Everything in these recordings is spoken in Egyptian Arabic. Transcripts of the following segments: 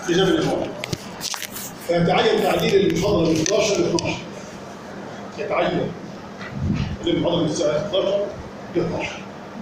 في زمن الماضي فيتعين تعديل المحاضره من 11 ل 12 يتعين المحاضره من الساعه 11 ل 12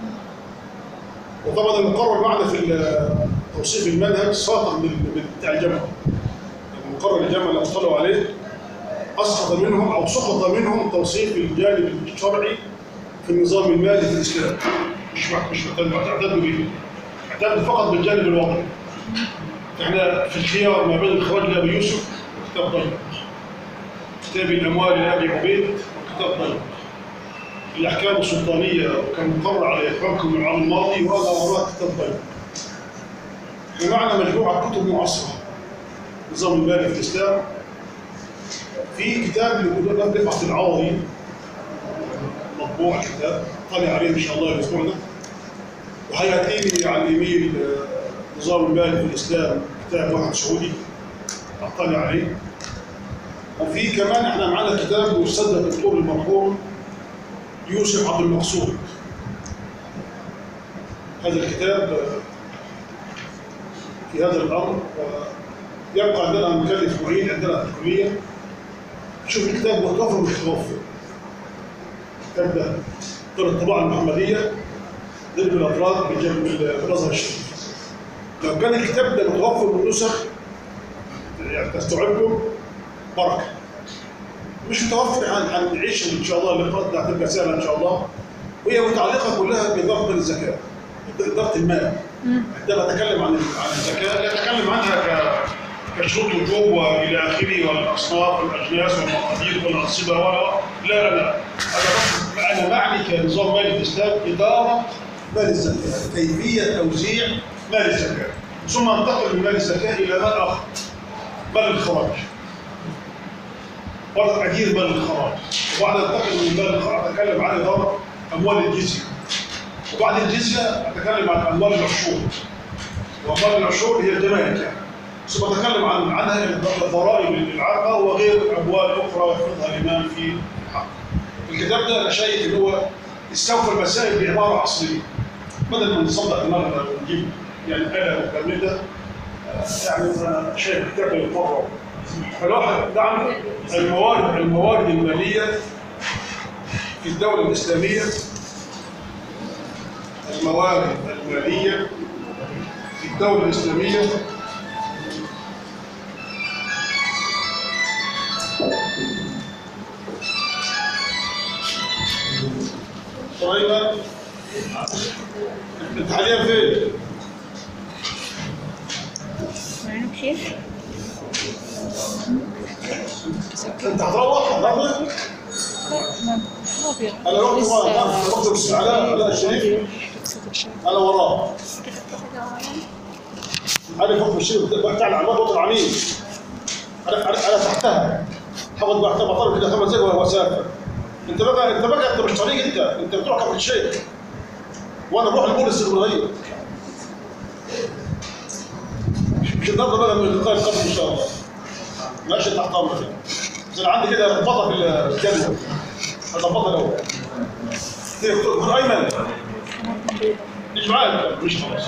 وطبعا المقرر معنا في توصيف المنهج ساقط من من بتاع الجامعه المقرر الجامعه اللي اطلعوا عليه اسقط منهم او سقط منهم توصيف الجانب الشرعي في النظام المالي في الاسلام مش مع- مش معتد- معتد به اعتد فقط بالجانب الوضعي احنا في الخيار ما بين الخراج لابي يوسف وكتاب ضيق كتاب الاموال لابي عبيد وكتاب ضيق الاحكام السلطانيه كان مقرر على اخراجكم من العام الماضي وهذا وراء كتاب ضيق احنا معنا مجموعه كتب معاصره النظام المالي في الاسلام في كتاب لكتاب رفعت العوضي مطبوع كتاب طالع عليه ان شاء الله الاسبوع ده وهيأتيني على الايميل آه، نظام المالي في الاسلام كتاب واحد سعودي اطلع عليه وفي كمان احنا معانا كتاب للاستاذ الدكتور المرحوم يوسف عبد المقصود هذا الكتاب آه، في هذا الامر يبقى عندنا مكلف معين عندنا في الكليه شوف الكتاب متوفر مش متوفر الكتاب ده دور الطباعه المحمديه ضرب الافراد بجنب الازهر الشريف لو كان الكتاب ده متوفر بالنسخ يعني تستوعبكم بركه مش متوفر هن- هنعيش ان شاء الله اللقاءات ده هتبقى سهله ان شاء الله وهي متعلقه كلها باداره الزكاه اداره المال عندما اتكلم عن عن الزكاه لا اتكلم عنها ك كشروط وجوب والى اخره والاصناف والاجناس والمقادير والانصبه و لا لا لا انا بس انا معني كنظام مالي في الاسلام اداره مال الزكاه كيفيه توزيع مال الزكاه ثم انتقل من مال الزكاه الى مال اخر مال الخراج برضه ادير مال الخراج وبعد انتقل من مال الخراج اتكلم عن اداره اموال الجزيه وبعد الجزيه اتكلم عن اموال العشور واموال العشور هي الجمارك يعني ثم اتكلم عن عنها الضرائب العامه وغير اموال اخرى يفرضها الامام في الحق. الكتاب ده انا شايف ان هو استوفى المسائل بعباره عصريه بدل ما نصدق دماغنا ونجيب يعني اله مكمله يعني انا شايف الكتاب ده يتطور فالواحد دعم الموارد الموارد الماليه في الدوله الاسلاميه الموارد الماليه في الدوله الاسلاميه سليمان انت حاليا فين؟ معنا بشير انت هتروح هتروح لا ما ما في انا رحت رحت رحت بس علاء علاء الشريف انا وراه انا فوق الشيء بتاع العمال وطن العميد انا انا انا تحتها حفظ بعد بطل كده خمس دقايق وهو سافر انت بقى انت بقى انت مش طريق انت انت بتروح كفر الشيخ وانا بروح البوليس الصغير مش مش النهارده بقى من اللقاء القادم ان شاء الله ماشي تحت امرك بس انا عندي كده رباطه في الجنه هظبطها الاول دكتور ايمن مش معايا مش خلاص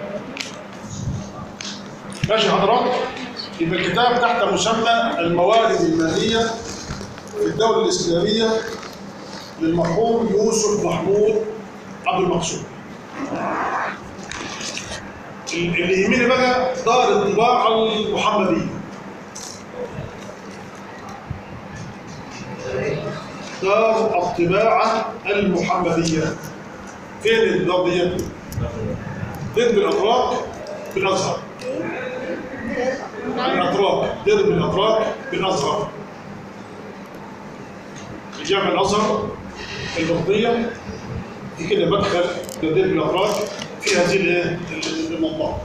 ماشي حضرات يبقى الكتاب تحت مسمى الموارد الماليه في الدوله الاسلاميه للمرحوم يوسف محمود عبد المقصود اللي يهمني بقى دار الطباعه المحمديه دار الطباعه المحمديه فين الدار دي؟ ضد الاتراك بالازهر الاتراك ضد الاتراك بالازهر في جامع الازهر البطنيه في كده مدخل ضد الاتراك في هذه الايه؟ المنطقه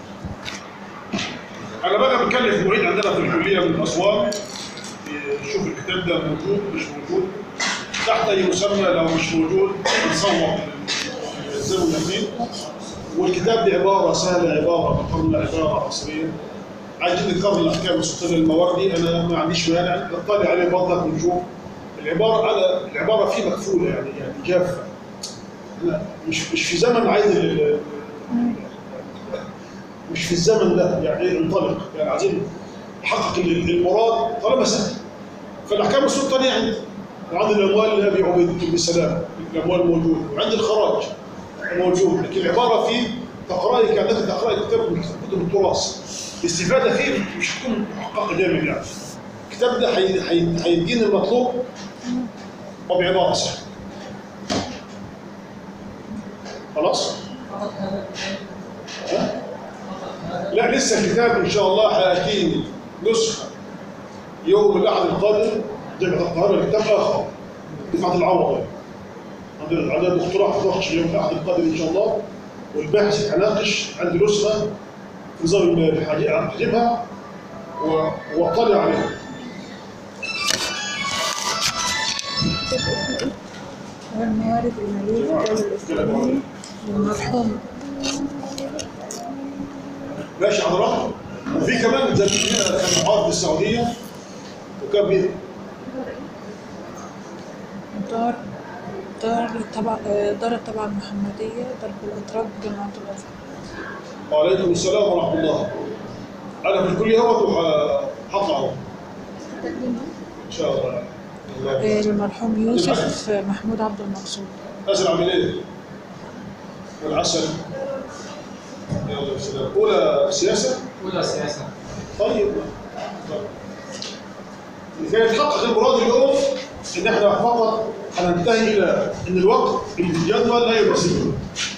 انا بقى بكلف معيد عندنا في الكليه من اسوان شوف الكتاب ده موجود مش موجود تحت اي مسمى لو مش موجود نصور الزمن الاثنين والكتاب دي عباره سهله عباره مقرنه عباره عصريه عايزين نقرر الاحكام السلطانيه المواردي انا ما عنديش مانع نطلع عليه برضك ونشوف العباره على العباره فيه مكفوله يعني يعني جافه لا مش مش في زمن عايز ال- مش في الزمن ده يعني ايه انطلق يعني عايزين نحقق ال- المراد طالما سهل فالاحكام السلطانيه عندي وعند الاموال لابي عبيد بن سلام الاموال موجوده وعند الخراج موجود لكن العباره فيه تقراي كانك تقراي كتاب من كتب التراث الاستفاده فيه مش هتكون محققه جامد يعني الكتاب ده هي- هي- هيديني المطلوب وبعباره سهله خلاص؟ ها؟ لا لسه الكتاب ان شاء الله هياتيني نسخه يوم الاحد القادم جامعه القاهره كتاب اخر دفعه العوض عندنا عندنا دكتوراه هتناقش يوم الاحد القادم ان شاء الله والباحث هيناقش عندي نسخه في نظام المال هجيبها و- واطلع عليها والموارد المالية للدولة الإسلامية والمرحوم ماشي حضرتك وفي كمان زي كان محاضر في السعوديه وكان بي- دار دار تبع دار الطبعة المحمدية درب الأتراك جامعة الأزهر وعليكم السلام ورحمه الله انا في الكليه اهوت وهطلع اهو ان شاء الله الله المرحوم يوسف محمود عبد المقصود نازل عامل ايه؟ والعسل يلا سلام اولى سياسه أولى سياسة طيب لكي يتحقق المراد اليوم ان احنا فقط هننتهي الى ان الوقت اللي في الجدول لا يناسبنا.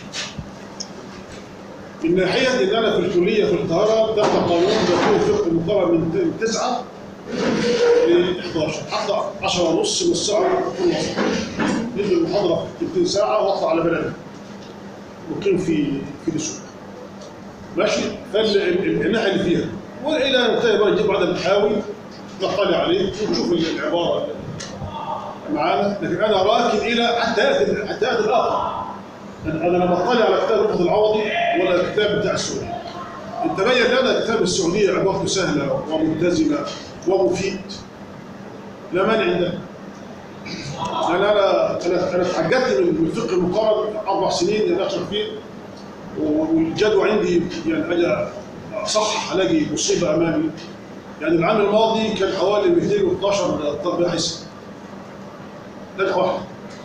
من ناحيه ان انا في الكليه في القاهره تحت قانون دستور فقه المقرر من من 9 ل 11 حتى 10 ونص من الساعه تكون وصلت. ندي المحاضره في 30 ساعه واطلع على بلدي. مقيم في في دسوق. ماشي فالناحيه اللي فيها والى ان ننتهي بقى نجيب بعد نحاول نطلع عليه ونشوف العباره اللي معانا لكن انا راكن الى حتى ياتي حتى ياتي الاخر انا أنا لما اطلع على كتاب رفض العوضي ولا الكتاب بتاع السعوديه تبين لنا كتاب السعوديه عبارته سهله ومتزنه ومفيد لا مانع عندنا انا انا انا انا اتحججت من الفقه المقارن اربع سنين اللي اشرف فيه والجدوى عندي يعني اجي اصحح الاقي مصيبه امامي يعني العام الماضي كان حوالي 212 باحث نجح واحد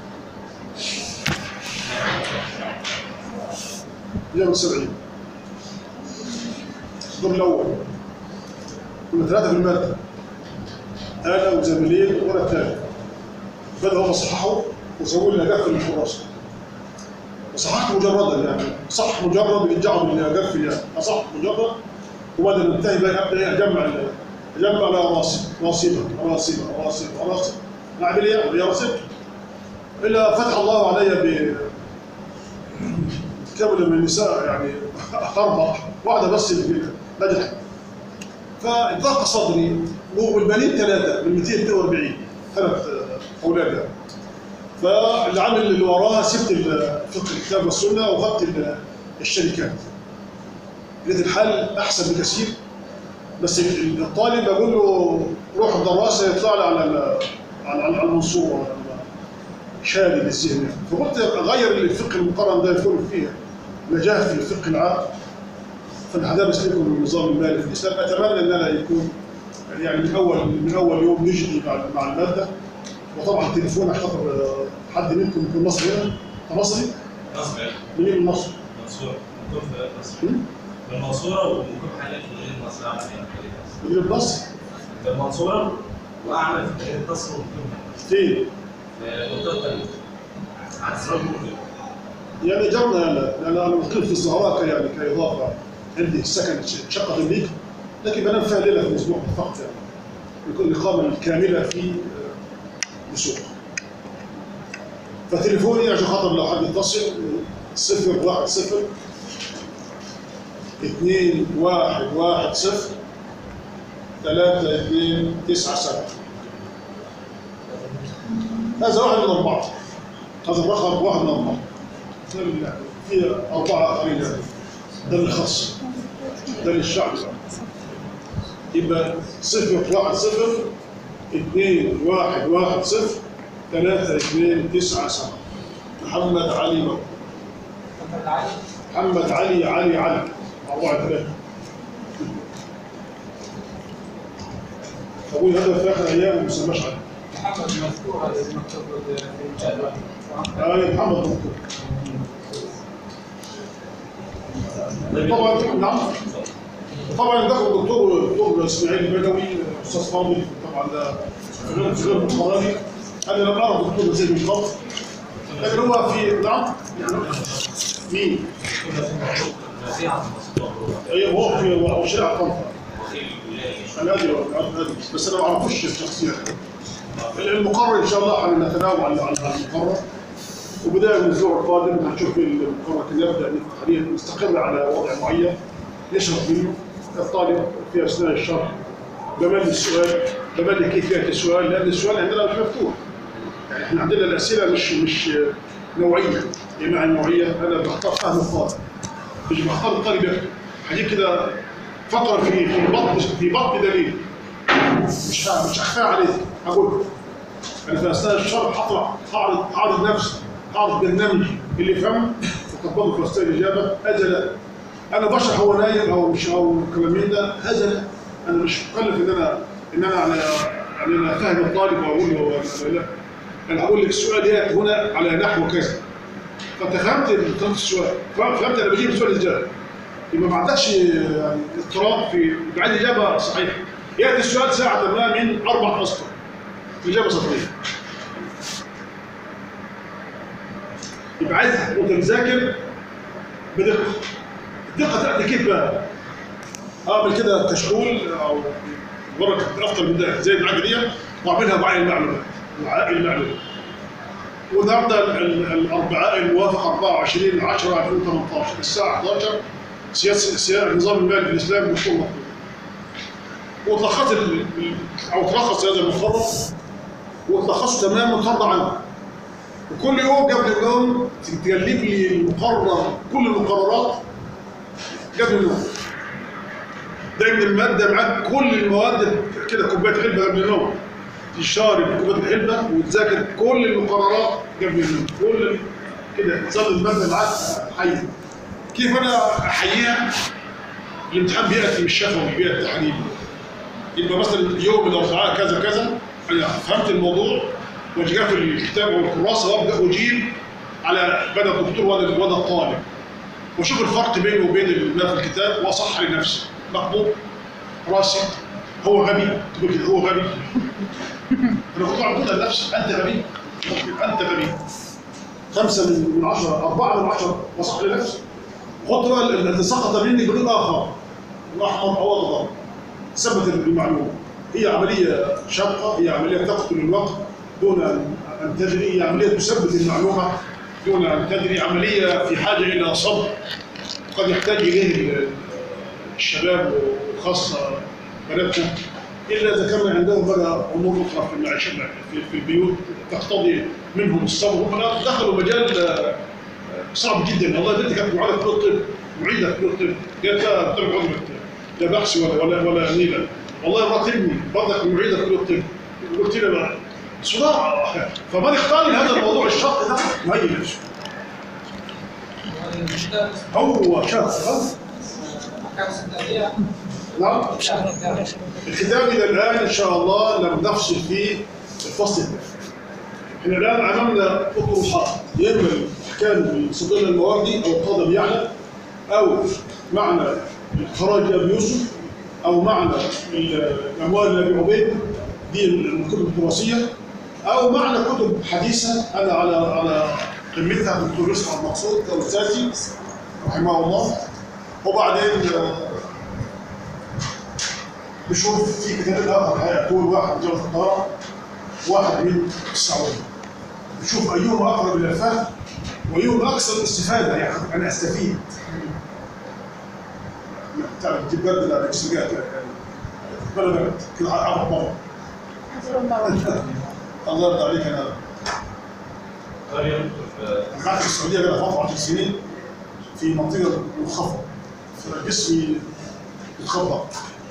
جاب 70 الدور الاول كنا ثلاثه في الماده انا وزميلين وانا الثالث بدأوا هم صححوا وسووا لنا قفل الكراسه وصححت مجردا يعني صح مجرد يرجعوا من قفل يعني اصح مجرد وبعد ما انتهي بقى ابدا اجمع ال- اجمع لها راسب راسبه راسبه راسبه راسبه اعمل ايه؟ يا راسبت الا فتح الله علي ب كامل من النساء يعني اربع واحده بس اللي نجحت فضاق صدري والبنين ثلاثه من 242 ثلاث اولاد يعني فاللي عامل اللي وراها سبت ال- فقه الكتاب والسنه وخدت ال- الشركات لقيت الحال احسن بكثير بس ال- الطالب بقول له روح الدراسه يطلع لي على ال- على على المنصوره ولا شادي للذهن يعني. فقلت اغير الفقه المقارن ده يكون فيه نجاح في الفقه العام فانا هدرس لكم النظام المالي في الاسلام اتمنى ان انا يكون يعني من اول من اول يوم نجدي مع مع الماده وطبعا تليفون عشان خاطر آه، حد منكم يكون مصري هنا أنت مصري مصر منين من مصر؟ منصورة ممكن في مصر هم؟ من المنصورة وممكن حاليا في مدينة نصر أعمل يعني منين من مصر؟ في المنصورة وأعمل في مدينة نصر وممكن فين؟ في منطقة تانية عن سراج ممكن يعني جرنا يعني انا انا مقيم في الزهراء ك- يعني كاضافه عندي سكن ش- شقه تمليك لكن بنام فيها ليله في الاسبوع فقط يعني يكون الاقامه الكامله في آه، السوق فتليفوني عشان خاطر لو حد يتصل صفر واحد صفر اثنين واحد واحد صفر ثلاثة اثنين تسعة سبعة هذا واحد من أربعة هذا الرقم واحد من أربعة في أربعة آخرين يعني. ده الخاص ده للشعب يبقى صفر واحد صفر اثنين واحد واحد صفر ثلاثة اثنين تسعة سبعة محمد علي بكر محمد علي علي علي أربعة ثلاثة أقول هذا في آخر أيام وما سماش عنه محمد مذكور هذا المكتوب في الجدول آه يا محمد دكتور طبعا نعم طبعا ده الدكتور الدكتور اسماعيل البدوي استاذ فاضل طبعا ده في غير في غير القراني انا لم ارى الدكتور زي من قبل لكن هو في نعم مين؟ ايوه هو في هو شارع طنطا انا ادري أنا أدري. بس انا ما اعرفوش الشخصيه المقرر ان شاء الله هنتناول عن عن عن المقرر وبدايه من الاسبوع القادم هنشوف المقرر كده يبدا حاليا مستقر على وضع معين يشرح منه الطالب في اثناء الشرح بمل السؤال بمل كيفيه السؤال لان السؤال عندنا مش مفتوح يعني احنا عندنا الاسئله مش مش نوعيه ايه معنى نوعيه؟ انا بختار فهم الطالب مش بختار الطالب يكتب هجيب كده فقره في في بطن في بطن دليل مش ه- مش هخفى عليك هقول انا في اثناء الشرح هطلع هعرض هعرض نفسي هعرض برنامج اللي يفهمه وطبقه في اثناء الاجابه هذا لا انا بشرح هو نايم او مش او كلام من ده هذا لا انا مش مكلف ان انا ان انا على يعني انا فاهم الطالب واقول له ولا لا انا هقول لك السؤال ياتي هنا على نحو كذا فانت فهمت طريقه السؤال فهمت فهمت انا بجيب السؤال ازاي يبقى ما عندكش يعني اضطراب في بعد اجابه صحيحه ياتي السؤال ساعه ما من اربع اسطر اجابه سطريه يبقى عايز وانت بتذاكر بدقه الدقه تاتي كيف بقى؟ اعمل كده كشكول او ورقه افضل من ده زي العقد دي واعملها وعي المعلومات وعاء المعلومات والنهارده ال- ال- الاربعاء الموافق 24 10 2018 الساعه 11 سياسه سياسه النظام المالي في الاسلام دكتور مطلوب وتلخص ال- ال- او تلخص هذا المقرر وتلخصه تماما وترضى عنه وكل يوم قبل النوم تجلب لي المقرر كل المقررات قبل النوم دايما الماده معاك كل المواد كده كوبايه حلبه قبل النوم تشارب كوبايه الحلبه وتذاكر كل المقررات قبل النوم كل كده تصل الماده معاك حيه كيف انا احييها الامتحان بياتي مش شفوي بياتي تحليل يبقى مثلا يوم الاربعاء كذا كذا انا فهمت الموضوع وجاء في الكتاب والكراسه وابدا اجيب على بدا الدكتور ولا ولا الطالب واشوف الفرق بينه وبين ما في الكتاب واصح لنفسي مقبول راسي هو غبي تقول كده هو غبي انا كنت اقعد اقول لنفسي انت غبي انت غبي خمسه من من عشره اربعه من عشره واصح لنفسي خد بقى الذي سقط مني بلون اخر الاحمر او الاخضر ثبت المعلومه هي عمليه شاقه هي عمليه تقتل الوقت دون ان أن تدري هي عمليه تثبت المعلومه دون ان تدري عمليه في حاجه الى صبر قد يحتاج اليه ال- الشباب وخاصه بناتنا الا اذا كان عندهم بقى امور اخرى في المعيشه في, في البيوت تقتضي منهم الصبر هم الآن دخلوا مجال آه، صعب جدا والله بنتي كانت معيده في كليه الطب معيده في كليه الطب قالت لا بتعمل عضوة لا بحث ولا ولا ولا نيله والله مرات ابني برضك معيده في كليه الطب قلت لها بقى صداع فمن اختار لي هذا الموضوع الشاق ده مهيئ نفسه المشكلة هو شاق أحكام ستة نعم شهر الدولة الختام الى الان ان شاء الله لم نفصل في الفصل الثاني. احنا الان امامنا اطروحات يا اما احكام الصدر المواردي او القاضي يعلى او معنى الخراج ابي يوسف او معنى الاموال لابي عبيد دي الكتب التراثيه او معنى كتب حديثه انا على على قمتها الدكتور يوسف عبد المقصود استاذي رحمه الله وبعدين آه، نشوف في كتاب اخر هيكون واحد من جامعه القاهره واحد من السعوديه نشوف ايهما اقرب الى الفهم وايهما اكثر استفاده يعني انا استفيد تعرف تجيب برد لا اكسجات بلا برد كده عرض مره الله يرضى عليك انا طيب يا دكتور انا قعدت في السعوديه كده فتره 10 سنين في منطقه منخفضه فجسمي يتخبط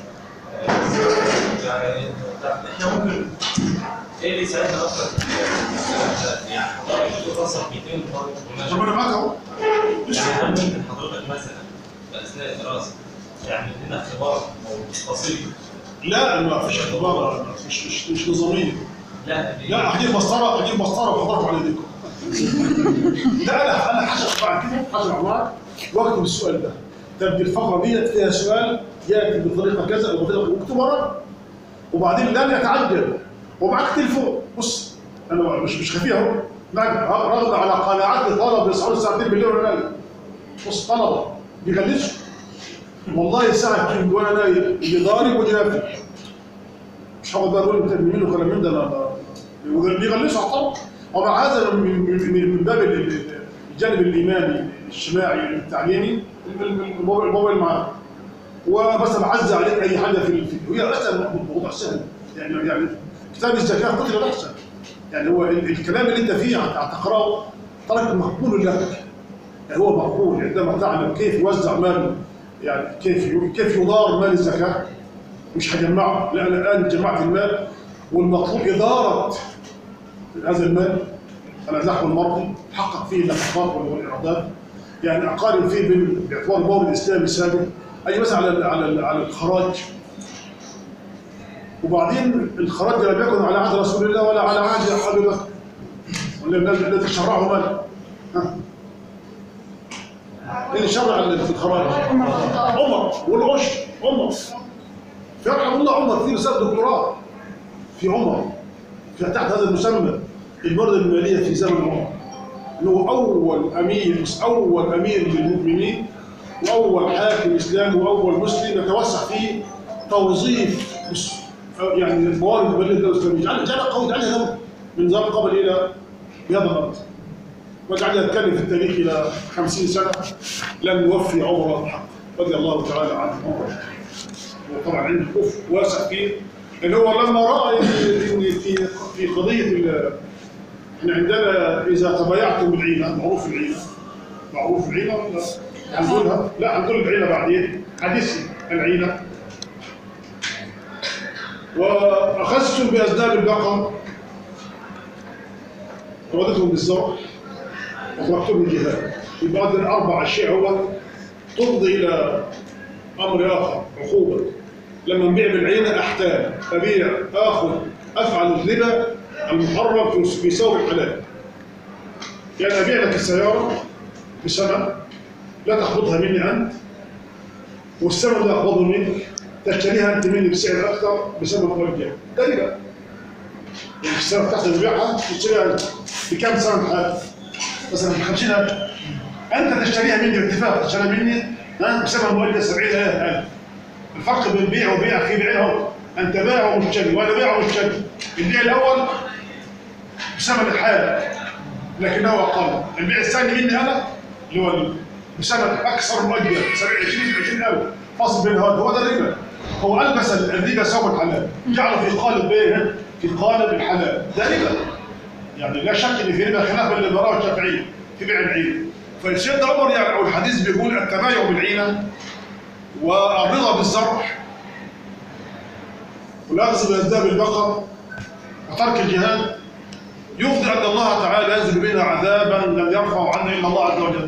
يعني احنا ممكن ايه اللي يساعدنا اكتر في الكلام ده؟ يعني حضرتك بتوصل 200 طالب طب انا معاك اهو يعني هل ممكن حضرتك مثلا في اثناء الدراسه يعمل لنا اختبار او بسيط لا ما فيش اختبار مش مش مش نظاميه لا لا هجيب مسطره هجيب مسطره وحضركم على ايديكم لا انا انا حشر بعد كده حشر عمار واكتب السؤال ده طب دي الفقره ديت فيها سؤال ياتي بطريقه كذا او بطريقه واكتب وراه وبعدين لن يتعجل ومعاك تليفون بص انا مش مش خفيه اهو معك رغم على قناعات طلب يصحوا ساعتين بالليل ولا نايم بص طلبه بيغلسوا والله ساعه كنت وانا نايم اللي ضارب واللي نافذ مش هقعد بقى اقول انت مين وكلام من ده لا لا بيغلسوا على الطبق ومع هذا من من من من باب ال- ال- الجانب الايماني الاجتماعي التعليمي الموبايل الموبايل معاه ومثلا عز عليك اي حاجه في ال- في وهي اصلا موضوع سهل يعني يعني كتاب الزكاه قتل الاحسن يعني هو ال- الكلام اللي انت فيه هت- هتقراه ترك مقبول لك يعني هو مقبول عندما تعلم كيف يوزع مال يعني كيف ي- كيف يدار مال الزكاه مش هجمعه لا انا الان جمعت المال والمطلوب اداره هذا المال الارزاق والمرضي حقق فيه النفقات والايرادات يعني اقارن فيه بال- باعتبار المورد الاسلامي السابق اي مثلا على ال- على ال- على الخراج وبعدين الخراج لم يكن على عهد رسول الله ولا على عهد ابي بكر ولا الذي الذي شرعه من؟ ها؟ اللي شرع الخراج عمر والعشر عمر يرحم الله عمر في رساله دكتوراه في عمر في تحت هذا المسمى المرض الماليه في زمن عمر انه اول امير اول امير للمؤمنين واول حاكم اسلامي واول مسلم يتوسع في توظيف مس- يعني الموارد الماليه للدوله الاسلاميه جعل جعل قوي جعلها دوله من زمان قبل الى بهذا الارض وجعلها تتكلم في التاريخ الى 50 سنه لم يوفي عمر الحق رضي الله تعالى عنه عمر وطبعا عنده كفر واسع فيه اللي هو لما راى ان إن في في قضيه ال- احنا عندنا اذا تبايعتم بالعينه معروف العينه معروف العينه ولا هنقولها لا هنقول العينه بعدين حديث العينه واخذتم باسباب البقر ردتهم بالزرع وخرجتم من الجهاد يبقى عندنا اربع اشياء هو تفضي الى امر اخر عقوبه لما نبيع بالعينه احتال ابيع اخذ افعل الربا المحرم في في سوق الحلال يعني ابيع لك السياره بثمن لا تقبضها مني انت والثمن اللي اقبضه منك تشتريها انت مني بسعر اكثر بسبب موجه ده ربا يعني السنه بتاعت تبيعها تشتريها انت بكم سنه حال مثلا ب 50000 انت تشتريها مني باتفاق تشتريها مني ها بسبب مؤجل 70000 الفرق بين بيع وبيع في بيع اهو انت بايع ومشتري وانا بايع ومشتري البيع الاول بثمن الحال لكنه اقل البيع الثاني مني انا اللي هو بثمن اكثر مؤجل 20 20000 فاصل بين هذا هو ده الربا هو البس الربا ثوب الحلال جعله في قالب ايه في قالب الحلال ده ربا يعني لا شك ان في ربا خلاف اللي براه الشافعيه في بيع العين فالسيدنا عمر يعني او الحديث بيقول التبايع بالعينه والرضا بالزرع والاخذ باسباب البقر وترك الجهاد يفضي ان الله تعالى ينزل بنا عذابا لم يرفع عنا الا الله عز وجل.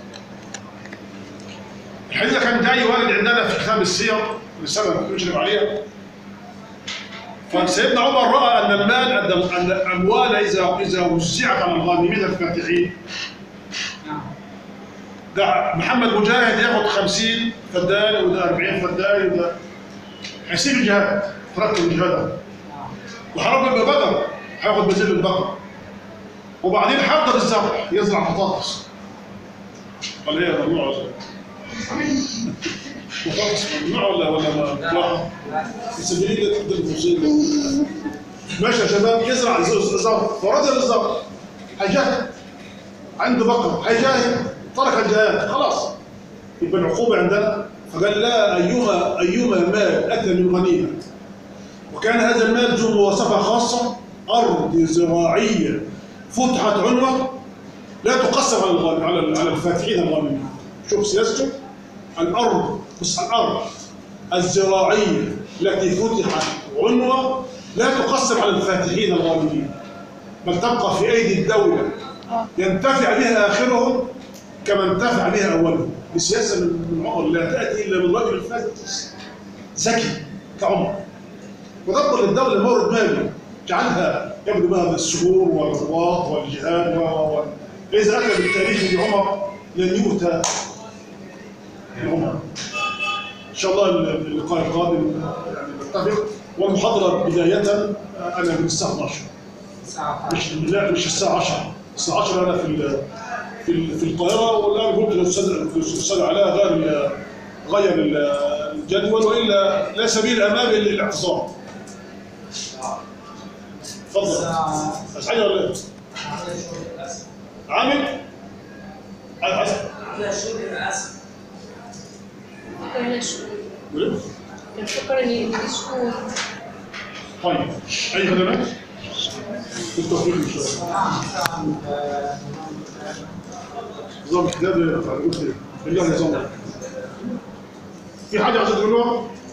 الحديث ده كان جاي وارد عندنا في كتاب السير لسبب نشرف عليها فسيدنا عمر راى ان المال ان أن الاموال اذا اذا وزعت على الغانمين الفاتحين نعم ده محمد مجاهد ياخد 50 فدان وده 40 فدان وده هيسيب الجهاد تركت الجهاد نعم وحرب ببدر هياخد بزيل البقر وبعدين حضر الزرع يزرع بطاطس ولا ايه ممنوع ولا إيه؟ بطاطس ممنوع ولا ولا ممنوع؟ مسجلين لك تقدر المصيبه ماشي يا شباب يزرع الزرع فرد الزرع هيجاهد عنده بقر هيجاهد ترك الجهاد خلاص يبقى العقوبه عندنا فقال لا ايما ايما مال اتى من غنيمه وكان هذا المال ذو مواصفة خاصة أرض زراعية فتحت عنوة لا تقسم على الغالب على على الفاتحين الغالبين شوف سياسته الأرض بص الأرض الزراعية التي فتحت عنوة لا تقسم على الفاتحين الغالبين بل تبقى في أيدي الدولة اه ينتفع بها آخرهم كما انتفع بها أولهم بسياسة من من عمر لا تأتي إلا من رجل فاسد ذكي كعمر ودبر للدوله مورد مالي جعلها يبدو بها بالسهول والرباط والجهاد و و و فاذا اتى بالتاريخ بعمر لن يؤتى بعمر ان شاء الله اللقاء القادم يعني نتفق والمحاضره بدايه انا من الساعه 12 الساعة مش لا مش الساعه 10 الساعه 10 انا في ال- في ال- في القاهره والان قلت للاستاذ الاستاذ علاء غير ال- غير ال- الجدول والا لا سبيل امامي للاعتصام تفضل الساعة بس حاجه ولا إيه؟ عامل عايز عايز الفكرة ان الاسبوع طيب اي خدمات؟ بالتوفيق ان شاء الله نعم نعم آه، نظام الكتاب قلت لي نظام في حاجه عايز تقولوها؟